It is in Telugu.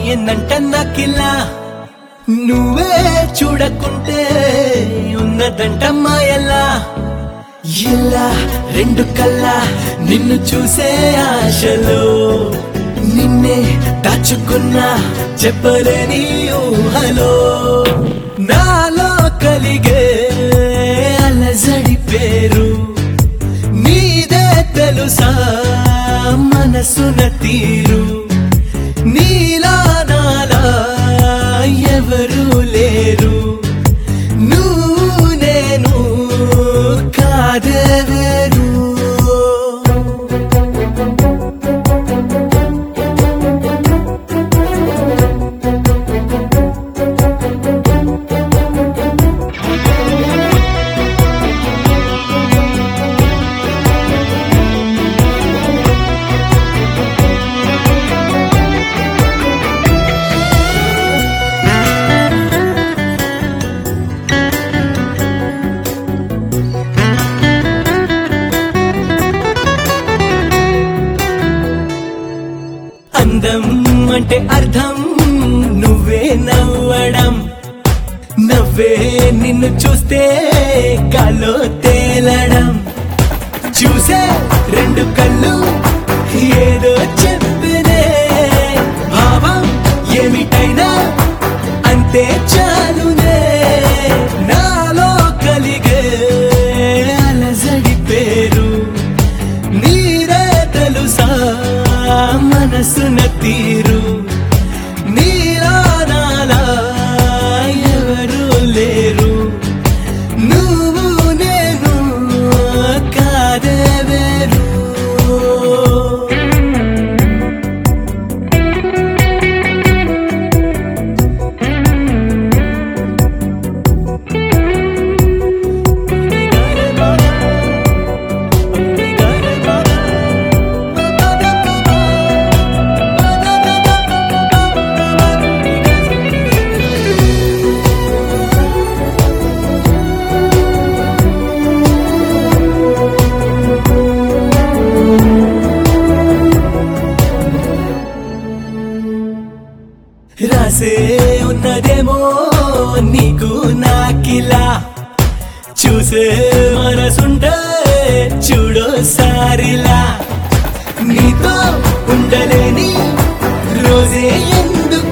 ఏందంట నాకిలా నువ్వే చూడకుంటే ఉన్నదంట మాయలా ఇలా రెండు కల్లా నిన్ను చూసే ఆశలో నిన్నే దాచుకున్నా చెప్పలేని ఊహలో నాలో కలిగే అలజడి పేరు నీదే తెలుసా మనసున తీరు నీలా నాలా ఎవరు లేరు నువ్వు నేను కాదెవరు అందం అంటే అర్థం నువ్వే నవ్వడం నవ్వే నిన్ను చూస్తే గాలో తేలడం చూసే రెండు కళ్ళు ఏదో చెప్పినే భావం ఏమిటైనా అంతే చాలునే నాలో కలిగే అలజడి పేరు నీరే తెలుసా మనసున తీరు నీలా నాలా ఎవరు లేరు నువ్వు నేను కాదెవరు రాసే ఉన్నదేమో నీకు నాకిలా చూసే మనసుంటే చూడో సారిలా నీతో ఉండలేని రోజే ఎందుకు